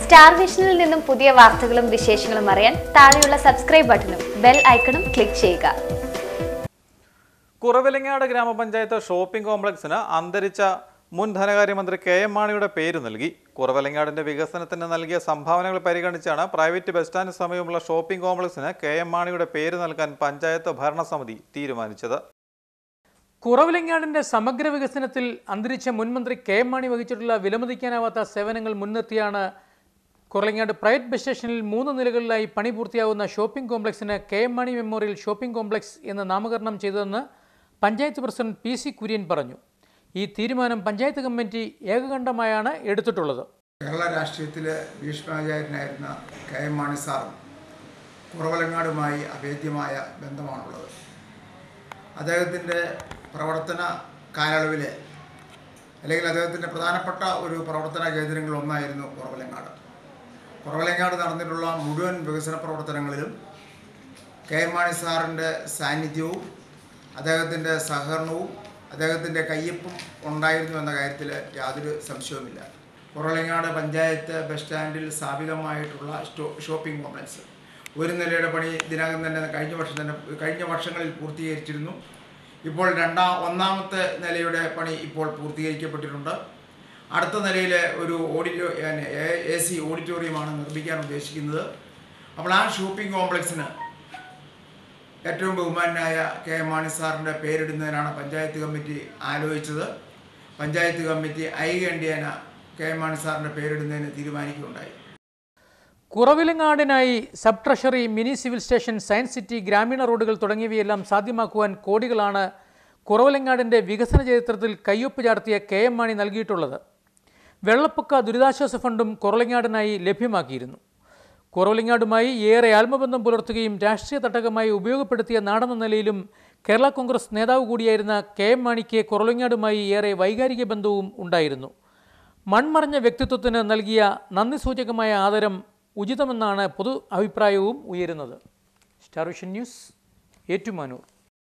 star വിഷനിൽ നിന്നും പുതിയ വാർത്തകളും വിശേഷങ്ങളും അറിയാൻ താഴെയുള്ള സബ്സ്ക്രൈബ് ബട്ടണും ബെൽ ഐക്കണും ക്ലിക്ക് ചെയ്യുക കുറവിലങ്ങാട് ഗ്രാമപഞ്ചായത്ത് ഷോപ്പിംഗ് കോംപ്ലക്സിന് അന്തരിച്ച മുൻ ധനകാര്യമന്ത്രി കെ എം മാണിയുടെ പേര് നൽകി കുറവലങ്ങാടിന്റെ വികസനത്തിന് നൽകിയ സംഭാവനകൾ പരിഗണിച്ചാണ് പ്രൈവറ്റ് ബസ് സ്റ്റാൻഡ് സമീപമുള്ള ഷോപ്പിംഗ് കോംപ്ലക്സിന് കെ എം മാണിയുടെ പേര് നൽകാൻ പഞ്ചായത്ത് ഭരണസമിതി തീരുമാനിച്ചത് കുറവിലങ്ങാടിന്റെ സമഗ്ര വികസനത്തിൽ അന്തരിച്ച മുൻമന്ത്രി കെ എം മാണി വഹിച്ചിട്ടുള്ള വിലമതിക്കാനാവാത്ത സേവനങ്ങൾ മുൻനിർത്തിയാണ് കുറവിലങ്ങാട് പ്രൈവറ്റ് ബസ് സ്റ്റേഷനിൽ മൂന്ന് നിലകളിലായി പണി പൂർത്തിയാവുന്ന ഷോപ്പിംഗ് കോംപ്ലക്സിന് K M Mani memorial shopping complex എന്ന് നാമകരണം ചെയ്തതെന്ന് panchayat president P C Kurian പറഞ്ഞു ഈ തീരുമാനം പഞ്ചായത്ത് കമ്മിറ്റി ഏകകണ്ഠമായാണ് എടുത്തിട്ടുള്ളത് കേരള രാഷ്ട്രീയത്തിലെ ഭീഷ്മാചാര്യനായിരുന്ന കെ എം മാണി സാറും കുറവലങ്ങാടുമായി അഭേദ്യമായ ബന്ധമാണുള്ളത് അദ്ദേഹത്തിൻ്റെ പ്രവർത്തന കാലയളവിലെ അല്ലെങ്കിൽ അദ്ദേഹത്തിൻ്റെ പ്രധാനപ്പെട്ട ഒരു പ്രവർത്തന കേന്ദ്രങ്ങളിലൊന്നായിരുന്നു കുറവലങ്ങാട് കുറവലങ്ങാട് നടന്നിട്ടുള്ള മുഴുവൻ വികസന പ്രവർത്തനങ്ങളിലും കെ എം മാണി സാറിൻ്റെ സാന്നിധ്യവും അദ്ദേഹത്തിൻ്റെ സഹകരണവും അദ്ദേഹത്തിൻ്റെ കയ്യൊപ്പും ഉണ്ടായിരുന്നു എന്ന കാര്യത്തിൽ യാതൊരു സംശയവുമില്ല കുറവലങ്ങാട് പഞ്ചായത്ത് ബസ് സ്റ്റാൻഡിൽ സ്ഥാപിതമായിട്ടുള്ള സ്റ്റോ ഷോപ്പിംഗ് കോംപ്ലക്സ് ഒരു നിലയുടെ പണി ഇതിനകം തന്നെ കഴിഞ്ഞ വർഷം തന്നെ കഴിഞ്ഞ വർഷങ്ങളിൽ പൂർത്തീകരിച്ചിരുന്നു ഇപ്പോൾ രണ്ടാം ഒന്നാമത്തെ നിലയുടെ പണി ഇപ്പോൾ പൂർത്തീകരിക്കപ്പെട്ടിട്ടുണ്ട് അടുത്ത നിലയിൽ ഒരു ഓഡിറ്റോ എ സി ഓഡിറ്റോറിയമാണ് നിർമ്മിക്കാൻ ഉദ്ദേശിക്കുന്നത് അപ്പോൾ ആ ഷോപ്പിംഗ് കോംപ്ലക്സിന് ഏറ്റവും ബഹുമാനായ കെ എം മാണി സാറിൻ്റെ പേരിടുന്നതിനാണ് പഞ്ചായത്ത് കമ്മിറ്റി ആലോചിച്ചത് പഞ്ചായത്ത് കമ്മിറ്റി ഐകണ്ഠ്യേന കെ എം മാണി സാറിൻ്റെ പേരിടുന്നതിന് തീരുമാനിക്കുകയുണ്ടായി കുറവിലങ്ങാടിനായി sub treasury mini civil station science city ഗ്രാമീണ റോഡുകൾ തുടങ്ങിയവയെല്ലാം സാധ്യമാക്കുവാൻ കോടികളാണ് കുറവിലങ്ങാടിൻ്റെ വികസന ചരിത്രത്തിൽ കയ്യൊപ്പ് ചാർത്തിയ കെ എം മാണി നൽകിയിട്ടുള്ളത് വെള്ളപ്പൊക്ക ദുരിതാശ്വാസ ഫണ്ടും കുറവിലങ്ങാടിനായി ലഭ്യമാക്കിയിരുന്നു കുറവിലങ്ങാടുമായി ഏറെ ആത്മബന്ധം പുലർത്തുകയും രാഷ്ട്രീയ തട്ടകമായി ഉപയോഗപ്പെടുത്തിയ നാടെന്ന നിലയിലും കേരള കോൺഗ്രസ് നേതാവ് കൂടിയായിരുന്ന കെ എം മാണിക്ക് കുറവിലങ്ങാടുമായി ഏറെ വൈകാരിക ബന്ധവും ഉണ്ടായിരുന്നു മൺമറഞ്ഞ വ്യക്തിത്വത്തിന് നൽകിയ നന്ദി സൂചകമായ ആദരം ഉചിതമെന്നാണ് പൊതു അഭിപ്രായവും ഉയരുന്നത് സ്റ്റാർ വിഷൻ ന്യൂസ് ഏറ്റുമാനൂർ